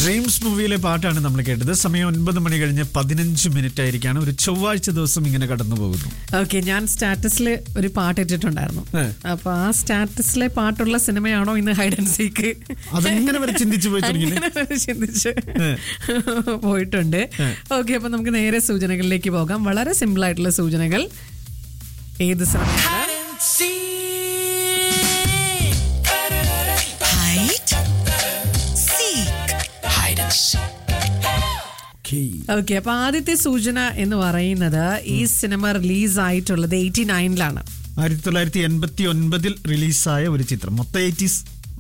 Dreams മൂവിയിലെ പാട്ടാണ് നമ്മൾ കേട്ടത് സമയം ഒൻപത് മണി കഴിഞ്ഞ് പതിനഞ്ച് മിനിറ്റ് ആയിരിക്കാണ് ഒരു ചൊവ്വാഴ്ച ദിവസം ഇങ്ങനെ കടന്നു പോകുന്നു ഓക്കെ ഞാൻ സ്റ്റാറ്റസിൽ ഒരു പാട്ട് ഇട്ടിട്ടുണ്ടായിരുന്നു ഏ. അപ്പൊ ആ സ്റ്റാറ്റസിലെ പാട്ടുള്ള സിനിമയാണോ ഇന്ന് ഹൈഡ് ആൻഡ് സീക്ക് അതെങ്ങനെ വരെ ചിന്തിച്ചു പോയി തുടങ്ങി അങ്ങനെ ഒരു ചിന്തിച്ച് ഏ. പോയിട്ടുണ്ട് ഏ. ഓക്കെ അപ്പൊ നമുക്ക് നേരെ സൂചനകളിലേക്ക് പോകാം വളരെ സിമ്പിൾ ആയിട്ടുള്ള സൂചനകൾ ഏത് സിനിമയാണ് Hide and seek. ഓക്കെ അപ്പൊ ആദ്യത്തെ സൂചന എന്ന് പറയുന്നത് ഈ സിനിമ റിലീസ് ആയിട്ടുള്ളത് എയ്റ്റി നയനിലാണ് ആയിരത്തി തൊള്ളായിരത്തി എൺപത്തി ഒൻപതിൽ റിലീസായ ഒരു ചിത്രം മൊത്തം എയ്റ്റീസ്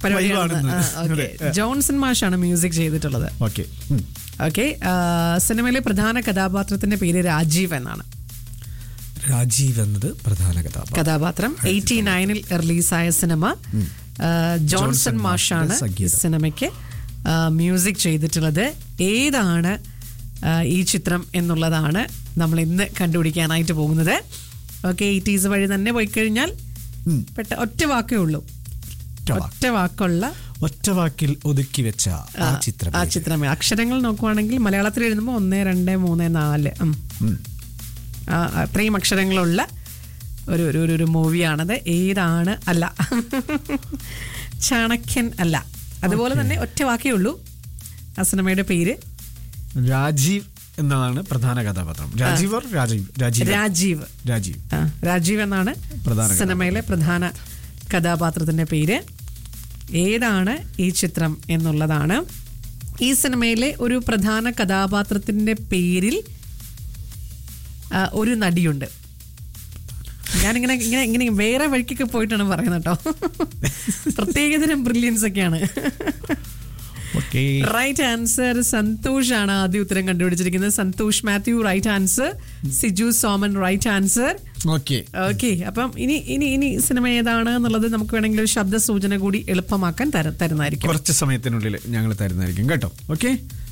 ജോൺസൺ മാഷാണ് മ്യൂസിക് ചെയ്തിട്ടുള്ളത് ഓക്കെ ഓക്കെ സിനിമയിലെ പ്രധാന കഥാപാത്രത്തിന്റെ പേര് രാജീവ് എന്നാണ് രാജീവ് എന്നത് പ്രധാന കഥാപാത്രം കഥാപാത്രം എയ്റ്റി നയനിൽ റിലീസായ സിനിമ ആ, ജോൺസൺ മാഷാണ് സംഗീതം. സിനിമയ്ക്ക് ആ, മ്യൂസിക് ചെയ്തിട്ടുള്ളത് ഏതാണ് ആ, ഈ ചിത്രം എന്നുള്ളതാണ് നമ്മൾ ഇന്ന് കണ്ടുപിടിക്കാനായിട്ട് പോകുന്നത് ഓക്കെ എയ്റ്റീസ് വഴി തന്നെ പോയി കഴിഞ്ഞാൽ പെട്ട ഒറ്റ വാക്കേ ഉള്ളൂ ഒറ്റ വാക്കുള്ള ഒറ്റ വാക്കിൽ ഒതുക്കി വെച്ച ആ ചിത്രം ആ ചിത്രമേ അക്ഷരങ്ങൾ നോക്കുവാണെങ്കിൽ മലയാളത്തിൽ എഴുതുമ്പോൾ ഒന്ന് രണ്ട് മൂന്ന് നാല് ഉം. ആ, അത്രയും അക്ഷരങ്ങളുള്ള ഒരു ഒരു ഒരു- ഒരു മൂവിയാണത് ഏതാണ് അല്ല ചാണക്യൻ അല്ല അതുപോലെ തന്നെ ഒറ്റ വാക്കേ ഉള്ളൂ ആ സിനിമയുടെ പേര് രാജീവ് എന്നതാണ് പ്രധാന കഥാപാത്രം രാജീവ് or രാജീവ് രാജീവ് രാജീവ് രാജീവ് ആ, രാജീവ് എന്നാണ് പ്രധാന സിനിമയിലെ പ്രധാന കഥാപാത്രത്തിന്റെ പേര് ഏതാണ് ഈ ചിത്രം എന്നുള്ളതാണ് ഈ സിനിമയിലെ ഒരു പ്രധാന കഥാപാത്രത്തിന്റെ പേരിൽ ആ, ഒരു നടിയുണ്ട് ഞാനിങ്ങനെ ഇങ്ങനെ ഇങ്ങനെ വേറെ വഴിക്കൊക്കെ പോയിട്ടാണ് പറയുന്നത് കേട്ടോ പ്രത്യേകതരം ബ്രില്യൻസ് ഒക്കെയാണ് ഓക്കെ റൈറ്റ് ആൻസർ സന്തോഷ് ആണ് ആദ്യ ഉത്തരം കണ്ടുപിടിച്ചിരിക്കുന്നത് Santhosh Mathew right answer Siju Soman right answer okay okay അപ്പം ഇനി ഇനി ഇനി സിനിമ ഏതാണ് എന്നുള്ളത് നമുക്ക് വേണമെങ്കിൽ ഒരു ശബ്ദ സൂചന കൂടി എളുപ്പമാക്കാൻ തര- തരുന്നതായിരിക്കും കുറച്ച് സമയത്തിനുള്ളിൽ ഞങ്ങൾ തരുന്നതായിരിക്കും കേട്ടോ ഓക്കെ